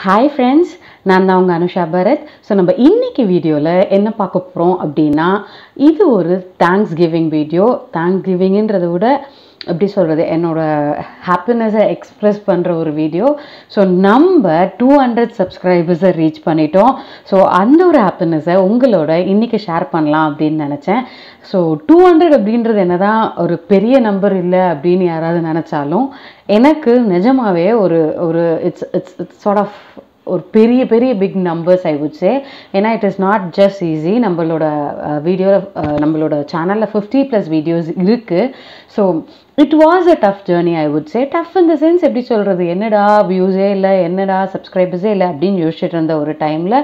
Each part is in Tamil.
ஹாய் ஃப்ரெண்ட்ஸ் நான் தான் உங்கள் அனுஷா பரத் ஸோ நம்ம இன்னைக்கு வீடியோவில் என்ன பார்க்க போகிறோம் அப்படின்னா இது ஒரு தேங்க்ஸ் கிவிங் வீடியோ தேங்க்ஸ் கிவிங்ன்றதை விட எப்படி சொல்கிறது என்னோட ஹாப்பினஸை எக்ஸ்ப்ரெஸ் பண்ணுற ஒரு வீடியோ ஸோ நம்ம டூ ஹண்ட்ரட் சப்ஸ்கிரைபர்ஸை ரீச் பண்ணிட்டோம் ஸோ அந்த ஒரு ஹாப்பினஸை உங்களோட இன்றைக்கி ஷேர் பண்ணலாம் அப்படின்னு நினச்சேன் ஸோ டூ ஹண்ட்ரட் அப்படின்றது என்னதான் ஒரு பெரிய நம்பர் இல்லை அப்படின்னு யாராவது நினச்சாலும் எனக்கு நிஜமாவே ஒரு ஒரு it's it's it's sort of ஒரு பெரிய பெரிய big numbers I would say ஏன்னா it is not just easy நம்மளோட வீடியோவில் நம்மளோட சேனலில் ஃபிஃப்டி ப்ளஸ் வீடியோஸ் இருக்குது so it was a tough journey I would say tough இந்த சென்ஸ் எப்படி சொல்கிறது என்னடா வியூஸே இல்லை என்னடா சப்ஸ்கிரைபர்ஸே இல்லை அப்படின்னு யோசிச்சுட்டு இருந்த ஒரு டைமில்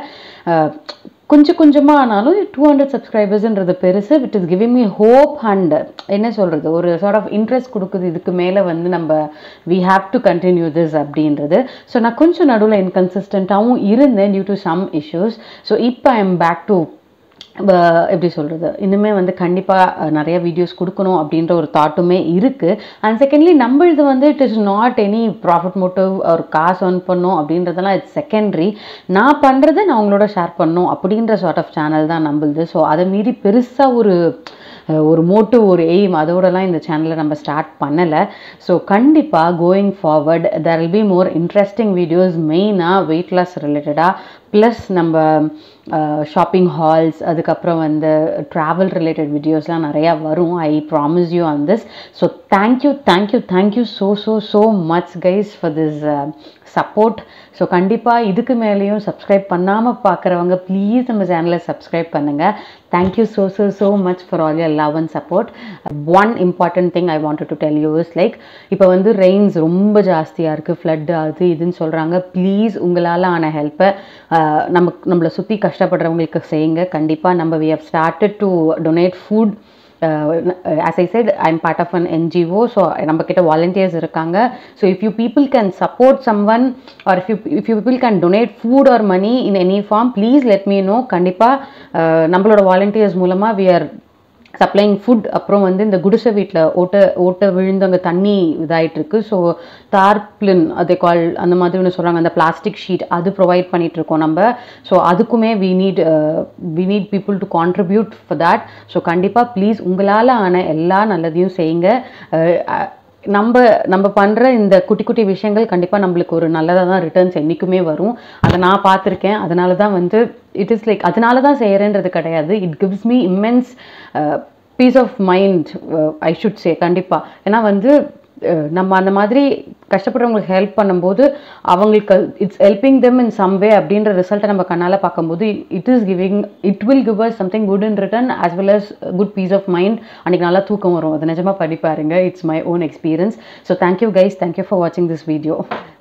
கொஞ்சம் கொஞ்சமாக ஆனாலும் டூ ஹண்ட்ரட் சப்ஸ்கிரைபர்ஸ்ன்றது பெருசு it is giving me hope and என்ன சொல்கிறது ஒரு சார்ட் ஆஃப் இன்ட்ரெஸ்ட் கொடுக்குது இதுக்கு மேலே வந்து நம்ம we have to continue this அப்படின்றது ஸோ நான் கொஞ்சம் நடுவில் இன்கன்சிஸ்டண்ட்டாகவும் இருந்தேன் due to some issues so இப்போ ஐ எம் பேக் டு எப்படி சொல்கிறது இன்னுமே வந்து கண்டிப்பாக நிறைய வீடியோஸ் கொடுக்கணும் அப்படின்ற ஒரு தாட்டுமே இருக்குது அண்ட் செகண்ட்லி நம்மளது வந்து it is not any profit motive ஒரு காசு earn பண்ணும் அப்படின்றதெல்லாம் இட்ஸ் செகண்டரி நான் பண்ணுறதை நான் உங்களோட ஷேர் பண்ணணும் அப்படின்ற சார்ட் ஆஃப் சேனல் தான் நம்மளுது ஸோ அதை மீறி பெருசாக ஒரு ஒரு மோட்டிவ் ஒரு எய்ம் அதோடலாம் இந்த சேனலை நம்ம ஸ்டார்ட் பண்ணலை ஸோ கண்டிப்பாக going forward there will be more interesting videos மெயினாக வெயிட் லாஸ் ரிலேட்டடாக ப்ளஸ் நம்ம ஷாப்பிங் ஹால்ஸ் அதுக்கப்புறம் வந்து ட்ராவல் ரிலேட்டட் வீடியோஸ்லாம் நிறையா வரும் I promise you on this so thank you thank you thank you so so so much guys for this support so கண்டிப்பாக இதுக்கு மேலேயும் சப்ஸ்கிரைப் பண்ணாமல் பார்க்குறவங்க ப்ளீஸ் நம்ம சேனலை சப்ஸ்கிரைப் பண்ணுங்கள் thank you so so so much for all your love and support one important thing I wanted to tell you is like இப்போ வந்து ரெயின்ஸ் ரொம்ப ஜாஸ்தியாக இருக்குது ஃப்ளட் அது இதுன்னு சொல்கிறாங்க ப்ளீஸ் உங்களால் ஆன ஹெல்ப்பை நம்ம நம்மளை சுற்றி கஷ்டப்படுறவங்களுக்கு செய்யுங்க கண்டிப்பாக நம்ம we have started to donate food as I said I am part of an NGO so நம்ம கிட்ட வாலண்டியர்ஸ் இருக்காங்க so if you people can support some one or if you if you people can donate food or money in any form please let me know கண்டிப்பாக நம்மளோட வாலண்டியர்ஸ் மூலமாக வி ஆர் சப்ளைங் ஃபுட் அப்புறம் வந்து இந்த குடிசை வீட்டில் ஓட்ட ஓட்ட விழுந்து அங்கே தண்ணி இதாகிட்டு இருக்கு ஸோ தார்ப்ளின் அதை கால் அந்த மாதிரி ஒன்று சொல்கிறாங்க அந்த பிளாஸ்டிக் ஷீட் அது ப்ரொவைட் பண்ணிட்டு இருக்கோம் நம்ம ஸோ அதுக்குமே we need we need people to contribute for that so கண்டிப்பாக ப்ளீஸ் உங்களால் ஆன எல்லா நல்லதையும் செய்யுங்க நம்ம நம்ம பண்ணுற இந்த குட்டி குட்டி விஷயங்கள் கண்டிப்பாக நம்மளுக்கு ஒரு நல்லதாக தான் ரிட்டர்ன்ஸ் என்றைக்குமே வரும் அதை நான் பார்த்துருக்கேன் அதனால தான் வந்து இட் இஸ் லைக் அதனால தான் செய்கிறேன்றது கிடையாது it gives me immense peace of mind I should say கண்டிப்பாக ஏன்னா வந்து நம்ம அந்த மாதிரி கஷ்டப்படுறவங்களுக்கு ஹெல்ப் பண்ணும்போது அவங்களுக்கு it's helping them in some way அப்படின்ற ரிசல்ட்டை நம்ம கண்ணால் பார்க்கும்போது it is giving it will give us something good in return as well as good peace of mind அன்றைக்கி நல்லா தூக்கம் வரும் அது நிஜமாக படிப்பாருங்க it's my own experience so thank you guys thank you for வாட்சிங் திஸ் வீடியோ